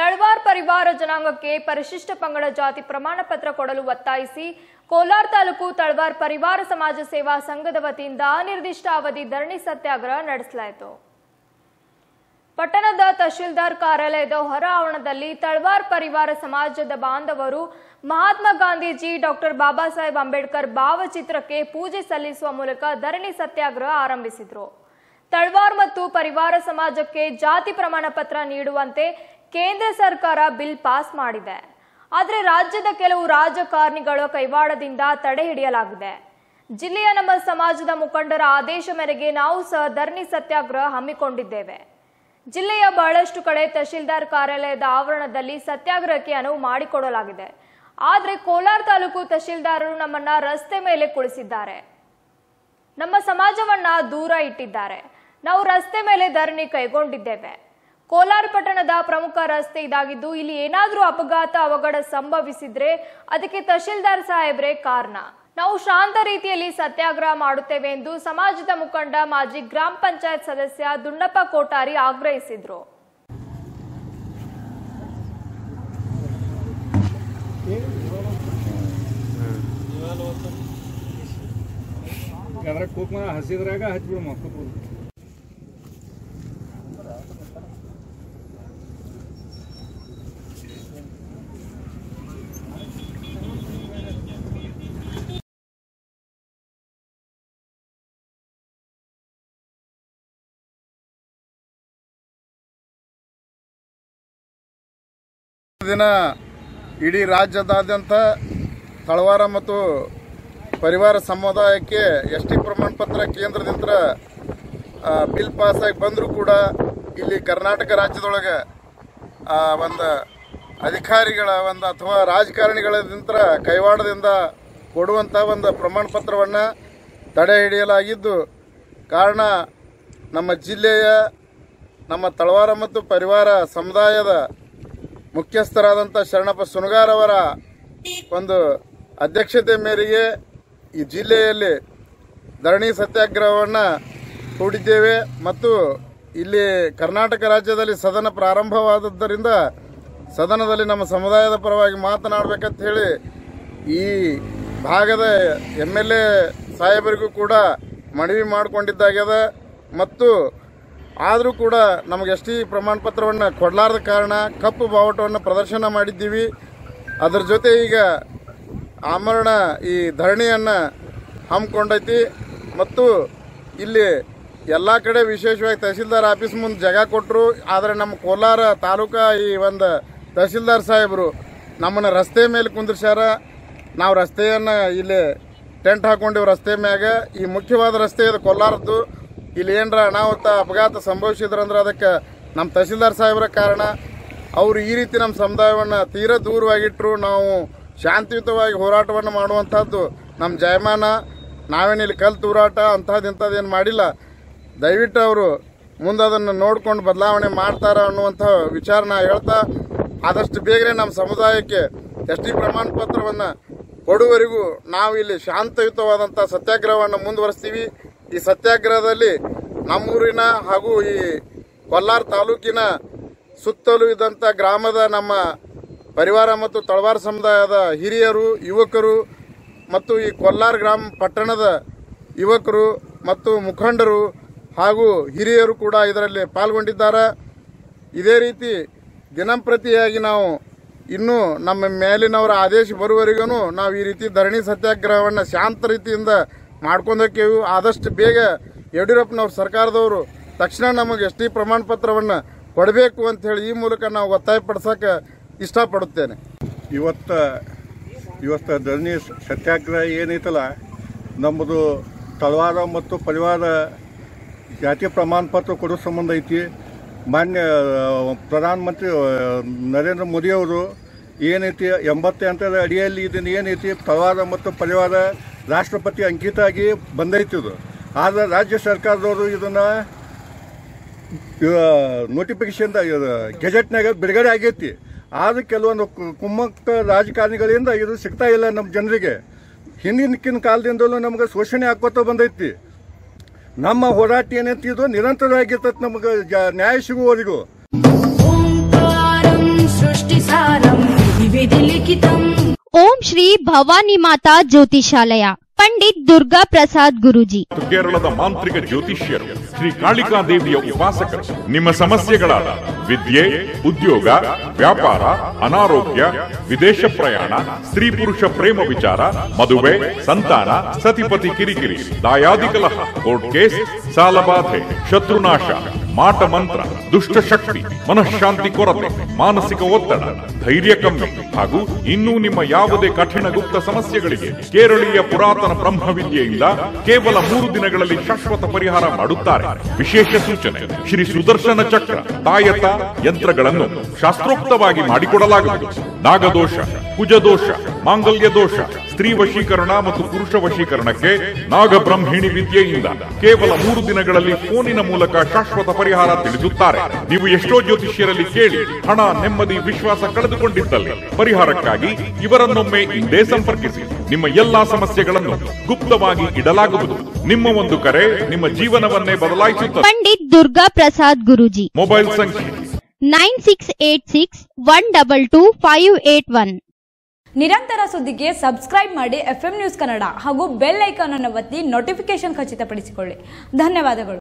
ತಳವಾರ್ ಪರಿವಾರ ಜನಾಂಗಕ್ಕೆ ಪರಿಶಿಷ್ಟ ಪಂಗಡ ಜಾತಿ ಪ್ರಮಾಣ ಪತ್ರ ಕೊಡಲು ಒತ್ತಾಯಿಸಿ ಕೋಲಾರ ತಾಲೂಕು ತಳವಾರ್ ಪರಿವಾರ ಸಮಾಜ ಸೇವಾ ಸಂಘದ ವತಿಯಿಂದ ಅನಿರ್ದಿಷ್ಟ ಅವಧಿ ಧರಣಿ ಸತ್ಯಾಗ್ರಹ ನಡೆಸಲಾಯಿತು ಪಟ್ಟಣದ ತಹಶೀಲ್ದಾರ್ ಕಾರ್ಯಾಲಯದ ಹೊರ ಆವರಣದಲ್ಲಿ ತಳವಾರ್ ಪರಿವಾರ ಸಮಾಜದ ಬಾಂಧವರು ಮಹಾತ್ಮ ಗಾಂಧೀಜಿ ಡಾಕ್ಟರ್ ಬಾಬಾ ಸಾಹೇಬ್ ಅಂಬೇಡ್ಕರ್ ಭಾವಚಿತ್ರಕ್ಕೆ ಪೂಜೆ ಸಲ್ಲಿಸುವ ಮೂಲಕ ಧರಣಿ ಸತ್ಯಾಗ್ರಹ ಆರಂಭಿಸಿದ್ರು ತಳವಾರ್ ಮತ್ತು ಪರಿವಾರ ಸಮಾಜಕ್ಕೆ ಜಾತಿ ಪ್ರಮಾಣ ಪತ್ರ ನೀಡುವಂತೆ ಕೇಂದ್ರ ಸರ್ಕಾರ ಬಿಲ್ ಪಾಸ್ ಮಾಡಿದೆ ಆದರೆ ರಾಜ್ಯದ ಕೆಲವು ರಾಜಕಾರಣಿಗಳ ಕೈವಾಡದಿಂದ ತಡೆ ಹಿಡಿಯಲಾಗಿದೆ ಜಿಲ್ಲೆಯ ನಮ್ಮ ಸಮಾಜದ ಮುಖಂಡರ ಆದೇಶ ಮೇರೆಗೆ ನಾವು ಸಹ ಧರಣಿ ಸತ್ಯಾಗ್ರಹ ಹಮ್ಮಿಕೊಂಡಿದ್ದೇವೆ ಜಿಲ್ಲೆಯ ಬಹಳಷ್ಟು ಕಡೆ ತಹಶೀಲ್ದಾರ್ ಕಾರ್ಯಾಲಯದ ಆವರಣದಲ್ಲಿ ಸತ್ಯಾಗ್ರಹಕ್ಕೆ ಅನುವು ಮಾಡಿಕೊಡಲಾಗಿದೆ ಆದರೆ ಕೋಲಾರ ತಾಲೂಕು ತಹಶೀಲ್ದಾರರು ನಮ್ಮನ್ನ ರಸ್ತೆ ಮೇಲೆ ಕುಳಿಸಿದ್ದಾರೆ ನಮ್ಮ ಸಮಾಜವನ್ನ ದೂರ ಇಟ್ಟಿದ್ದಾರೆ ನಾವು ರಸ್ತೆ ಮೇಲೆ ಧರಣಿ ಕೈಗೊಂಡಿದ್ದೇವೆ ಕೋಲಾರ ಪಟ್ಟಣದ ಪ್ರಮುಖ ರಸ್ತೆ ಇದಾಗಿದ್ದು ಇಲ್ಲಿ ಏನಾದರೂ ಅಪಘಾತ ಅವಘಡ ಸಂಭವಿಸಿದ್ರೆ ಅದಕ್ಕೆ ತಹಶೀಲ್ದಾರ್ ಸಾಹೇಬ್ರೆ ಕಾರಣ ನಾವು ಶಾಂತ ರೀತಿಯಲ್ಲಿ ಸತ್ಯಾಗ್ರಹ ಮಾಡುತ್ತೇವೆ ಎಂದು ಸಮಾಜದ ಮುಖಂಡ ಮಾಜಿ ಗ್ರಾಮ ಪಂಚಾಯತ್ ಸದಸ್ಯ ದುಂಡಪ್ಪ ಕೋಟಾರಿ ಆಗ್ರಹಿಸಿದ್ರು ಅದ್ರಾಗ ಕುಕ್ಮ ಹಸಿದ್ರಾಗ ಹಚ್ಬಿಡು ಮಕ್ಕಳು ದಿನ ಇಡೀ ರಾಜ್ಯದಾದ್ಯಂತ ತಳವಾರ ಮತ್ತು ಪರಿವಾರ ಸಮುದಾಯಕ್ಕೆ ಎಸ್ ಟಿ ಪ್ರಮಾಣ ಪತ್ರ ಕೇಂದ್ರದಿಂದ ಆ, ಬಿಲ್ ಪಾಸ್ ಆಗಿ ಬಂದರೂ ಕೂಡ ಇಲ್ಲಿ ಕರ್ನಾಟಕ ರಾಜ್ಯದೊಳಗೆ ಆ, ಒಂದು ಅಧಿಕಾರಿಗಳ ಒಂದು ಅಥವಾ ರಾಜಕಾರಣಿಗಳಿಂದ ಕೈವಾಡದಿಂದ ಕೊಡುವಂಥ ಒಂದು ಪ್ರಮಾಣ ಪತ್ರವನ್ನು ತಡೆ ಹಿಡಿಯಲಾಗಿದ್ದು ಕಾರಣ ನಮ್ಮ ಜಿಲ್ಲೆಯ ನಮ್ಮ ತಳವಾರ ಮತ್ತು ಪರಿವಾರ ಸಮುದಾಯದ ಮುಖ್ಯಸ್ಥರಾದಂಥ ಶರಣಪ್ಪ ಸುನಗಾರ್ ಅವರ ಒಂದು ಅಧ್ಯಕ್ಷತೆ ಮೇರೆಗೆ ಈ ಜಿಲ್ಲೆಯಲ್ಲಿ ಧರಣಿ ಸತ್ಯಾಗ್ರಹವನ್ನು ಹೂಡಿದ್ದೇವೆ ಮತ್ತು ಇಲ್ಲಿ ಕರ್ನಾಟಕ ರಾಜ್ಯದಲ್ಲಿ ಸದನ ಪ್ರಾರಂಭವಾದದ್ದರಿಂದ ಸದನದಲ್ಲಿ ನಮ್ಮ ಸಮುದಾಯದ ಪರವಾಗಿ ಮಾತನಾಡಬೇಕಂತ ಹೇಳಿ ಈ ಭಾಗದ ಎಮ್ ಎಲ್ ಎ ಸಾಹೇಬರಿಗೂ ಕೂಡ ಮನವಿ ಮಾಡಿಕೊಂಡಿದ್ದಾಗ್ಯದ ಮತ್ತು ಆದರೂ ಕೂಡ ನಮಗೆ ಎಸ್ ಟಿ ಪ್ರಮಾಣ ಪತ್ರವನ್ನು ಕೊಡಲಾರದ ಕಾರಣ ಕಪ್ಪು ಬಾವುಟವನ್ನು ಪ್ರದರ್ಶನ ಮಾಡಿದ್ದೀವಿ ಅದರ ಜೊತೆ ಈಗ ಆಮರಣ ಈ ಧರಣಿಯನ್ನು ಹಮ್ಮಿಕೊಂಡೈತಿ ಮತ್ತು ಇಲ್ಲಿ ಎಲ್ಲ ಕಡೆ ವಿಶೇಷವಾಗಿ ತಹಸೀಲ್ದಾರ್ ಆಫೀಸ್ ಮುಂದೆ ಜಾಗ ಕೊಟ್ಟರು ಆದರೆ ನಮ್ಮ ಕೋಲಾರ ತಾಲೂಕಾ ಈ ಒಂದು ತಹಸೀಲ್ದಾರ್ ಸಾಹೇಬರು ನಮ್ಮನ್ನು ರಸ್ತೆ ಮೇಲೆ ಕುಂದ್ರಿಸ್ಯಾರ ನಾವು ರಸ್ತೆಯನ್ನು ಇಲ್ಲಿ ಟೆಂಟ್ ಹಾಕೊಂಡಿವಿ ರಸ್ತೆ ಮ್ಯಾಗ ಈ ಮುಖ್ಯವಾದ ರಸ್ತೆ ಇದು ಕೋಲಾರದ್ದು ಇಲ್ಲಿ ಏನರ ಅನಾಹುತ ಅಪಘಾತ ಸಂಭವಿಸಿದ್ರಂದ್ರೆ ಅದಕ್ಕೆ ನಮ್ಮ ತಹಸೀಲ್ದಾರ್ ಸಾಹೇಬರ ಕಾರಣ ಅವರು ಈ ರೀತಿ ನಮ್ಮ ಸಮುದಾಯವನ್ನು ತೀರಾ ದೂರವಾಗಿಟ್ಟರು ನಾವು ಶಾಂತಿಯುತವಾಗಿ ಹೋರಾಟವನ್ನು ಮಾಡುವಂಥದ್ದು ನಮ್ಮ ಜಯಮಾನ ನಾವೇನಿಲ್ಲಿ ಕಲ್ ತೂರಾಟ ಅಂಥದ್ದು ಇಂಥದ್ದು ಏನು ಮಾಡಿಲ್ಲ ದಯವಿಟ್ಟು ಅವರು ಮುಂದೆ ಅದನ್ನು ನೋಡ್ಕೊಂಡು ಬದಲಾವಣೆ ಮಾಡ್ತಾರ ಅನ್ನುವಂಥ ವಿಚಾರ ನಾ ಹೇಳ್ತಾ ಆದಷ್ಟು ಬೇಗನೆ ನಮ್ಮ ಸಮುದಾಯಕ್ಕೆ ಎಸ್ ಟಿ ಪ್ರಮಾಣ ಪತ್ರವನ್ನು ಕೊಡುವವರೆಗೂ ನಾವು ಇಲ್ಲಿ ಶಾಂತಯುತವಾದಂಥ ಸತ್ಯಾಗ್ರಹವನ್ನು ಮುಂದುವರಿಸ್ತೀವಿ ಈ ಸತ್ಯಾಗ್ರಹದಲ್ಲಿ ನಮ್ಮೂರಿನ ಹಾಗೂ ಈ ಕೊಲ್ಲಾರ ತಾಲೂಕಿನ ಸುತ್ತಲೂ ಇದ್ದಂಥ ಗ್ರಾಮದ ನಮ್ಮ ಪರಿವಾರ ಮತ್ತು ತಳವಾರ ಸಮುದಾಯದ ಹಿರಿಯರು ಯುವಕರು ಮತ್ತು ಈ ಕೊಲ್ಲಾರ ಗ್ರಾಮ ಪಟ್ಟಣದ ಯುವಕರು ಮತ್ತು ಮುಖಂಡರು ಹಾಗೂ ಹಿರಿಯರು ಕೂಡ ಇದರಲ್ಲಿ ಪಾಲ್ಗೊಂಡಿದ್ದಾರೆ ಇದೇ ರೀತಿ ದಿನಂಪ್ರತಿಯಾಗಿ ನಾವು ಇನ್ನೂ ನಮ್ಮ ಮೇಲಿನವರ ಆದೇಶ ಬರುವವರೆಗೂ ನಾವು ಈ ರೀತಿ ಧರಣಿ ಸತ್ಯಾಗ್ರಹವನ್ನು ಶಾಂತ ರೀತಿಯಿಂದ ಮಾಡ್ಕೊಂಡೋಕ್ಕೇವು ಆದಷ್ಟು ಬೇಗ ಯಡಿಯೂರಪ್ಪನವ್ರ ಸರ್ಕಾರದವರು ತಕ್ಷಣ ನಮಗೆ ಎಸ್ ಟಿ ಪ್ರಮಾಣ ಪತ್ರವನ್ನು ಕೊಡಬೇಕು ಅಂತ ಹೇಳಿ ಈ ಮೂಲಕ ನಾವು ಒತ್ತಾಯಪಡಿಸಕ್ಕೆ ಇಷ್ಟಪಡುತ್ತೇನೆ ಇವತ್ತು ಇವತ್ತು ಧರಣಿ ಸತ್ಯಾಗ್ರಹ ಏನೈತಲ್ಲ ನಮ್ಮದು ತಳವಾರ ಮತ್ತು ಪರಿವಾರ ಜಾತಿ ಪ್ರಮಾಣ ಪತ್ರ ಕೊಡೋ ಸಂಬಂಧ ಐತಿ ಮಾನ್ಯ ಆ, ಪ್ರಧಾನಮಂತ್ರಿ ಆ, ನರೇಂದ್ರ ಮೋದಿಯವರು ಏನೈತಿ ಎಂಬತ್ತೆಂಟರ ಅಡಿಯಲ್ಲಿ ಇದನ್ನು ಏನೈತಿ ತಳವಾರ ಮತ್ತು ಪರಿವಾರ ರಾಷ್ಟ್ರಪತಿ ಅಂಕಿತ ಆಗಿ ಬಂದೈತಿ ಇದು ಆದರೆ ರಾಜ್ಯ ಸರ್ಕಾರದವರು ಇದನ್ನು ನೋಟಿಫಿಕೇಶನ್ ಗೆಜೆಟ್ನಾಗ ಬಿಡುಗಡೆ ಆಗೈತಿ ಆದ್ರೆ ಕೆಲವೊಂದು ಕು- ಕುಮ್ಮಕ್ಕ ರಾಜಕಾರಣಿಗಳಿಂದ ಇದು ಸಿಗ್ತಾ ಇಲ್ಲ ನಮ್ಮ ಜನರಿಗೆ ಹಿಂದಿನ ಕಾಲದಿಂದಲೂ ನಮ್ಗೆ ಶೋಷಣೆ ಆಕೋತ ಬಂದೈತಿ ನಮ್ಮ ಹೋರಾಟ ಏನೈತಿ ಇದು ನಿರಂತರವಾಗಿರ್ತೈತಿ ನಮಗೆ ಜ- ನ್ಯಾಯ ಸಿಗುವವರೆಗೂ ಓಂಕಾರಂ ಭವಾನಿ ಮಾತಾ ಜ್ಯೋತಿಷಾಲಯ ಪಂಡಿತ್ ದುರ್ಗಾ ಪ್ರಸಾದ್ ಗುರೂಜಿ ಮತ್ತು ಕೇರಳದ ಮಾಂತ್ರಿಕ ಜ್ಯೋತಿಷ್ಯರು ಶ್ರೀ ಕಾಳಿಕಾ ದೇವಿಯ ಉಪಾಸಕರು ನಿಮ್ಮ ಸಮಸ್ಯೆಗಳಾದ ವಿದ್ಯೆ ಉದ್ಯೋಗ ವ್ಯಾಪಾರ ಅನಾರೋಗ್ಯ ವಿದೇಶ ಪ್ರಯಾಣ ಸ್ತ್ರೀ ಪುರುಷ ಪ್ರೇಮ ವಿಚಾರ ಮದುವೆ ಸಂತಾನ ಸತಿಪತಿ ಕಿರಿಕಿರಿ ದಾಯಾದಿ ಕಲಹ ಕೋರ್ಟ್ ಕೇಸ್ ಸಾಲಬಾಧೆ ಶತ್ರುನಾಶ ಮಾಟ ಮಂತ್ರ ದುಷ್ಟ ಶಕ್ತಿ ಮನಃಶಾಂತಿ ಕೊರತೆ ಮಾನಸಿಕ ಒತ್ತಡ ಧೈರ್ಯ ಕಮ್ಮಿ ಹಾಗೂ ಇನ್ನೂ ನಿಮ್ಮ ಯಾವುದೇ ಕಠಿಣ ಗುಪ್ತ ಸಮಸ್ಯೆಗಳಿಗೆ ಕೇರಳೀಯ ಪುರಾತನ ಬ್ರಹ್ಮವಿದ್ಯೆಯಿಂದ ಕೇವಲ ಮೂರು ದಿನಗಳಲ್ಲಿ ಶಾಶ್ವತ ಪರಿಹಾರ ಮಾಡುತ್ತಾರೆ ವಿಶೇಷ ಸೂಚನೆ ಶ್ರೀ ಸುದರ್ಶನ ಚಕ್ರ ತಾಯತ ಯಂತ್ರಗಳನ್ನು ಶಾಸ್ತ್ರೋಕ್ತವಾಗಿ ಮಾಡಿಕೊಡಲಾಗುವುದು ನಾಗದೋಷ ಕುಜದೋಷ ಮಾಂಗಲ್ಯ ದೋಷ ಸ್ತ್ರೀ ವಶೀಕರಣ ಮತ್ತು ಪುರುಷ ವಶೀಕರಣಕ್ಕೆ ನಾಗಬ್ರಹ್ಮಿಣಿ ವಿದ್ಯೆಯಿಂದ ಕೇವಲ ಮೂರು ದಿನಗಳಲ್ಲಿ ಫೋನಿನ ಮೂಲಕ ಶಾಶ್ವತ ಪರಿಹಾರ ತಿಳಿಸುತ್ತಾರೆ ನೀವು ಎಷ್ಟೋ ಜ್ಯೋತಿಷ್ಯರಲ್ಲಿ ಕೇಳಿ ಹಣ ನೆಮ್ಮದಿ ವಿಶ್ವಾಸ ಕಳೆದುಕೊಂಡಿದ್ದಲ್ಲಿ ಪರಿಹಾರಕ್ಕಾಗಿ ಇವರನ್ನೊಮ್ಮೆ ಇಂದೇ ಸಂಪರ್ಕಿಸಿ ನಿಮ್ಮ ಎಲ್ಲಾ ಸಮಸ್ಯೆಗಳನ್ನು ಗುಪ್ತವಾಗಿ ಇಡಲಾಗುವುದು ನಿಮ್ಮ ಒಂದು ಕರೆ ನಿಮ್ಮ ಜೀವನವನ್ನೇ ಬದಲಾಯಿಸುತ್ತದೆ ಪಂಡಿತ್ ದುರ್ಗಾ ಪ್ರಸಾದ್ ಗುರೂಜಿ ಮೊಬೈಲ್ ಸಂಖ್ಯೆ nine six eight six one double two five eight one ನಿರಂತರ ಸುದ್ದಿಗೆ ಸಬ್ಸ್ಕ್ರೈಬ್ ಮಾಡಿ ಎಫ್ ನ್ಯೂಸ್ ಕನ್ನಡ ಹಾಗೂ ಬೆಲ್ ಐಕಾನ್ ಅನ್ನು ಒತ್ತಿ ನೋಟಿಫಿಕೇಶನ್ ಖಚಿತಪಡಿಸಿಕೊಳ್ಳಿ ಧನ್ಯವಾದಗಳು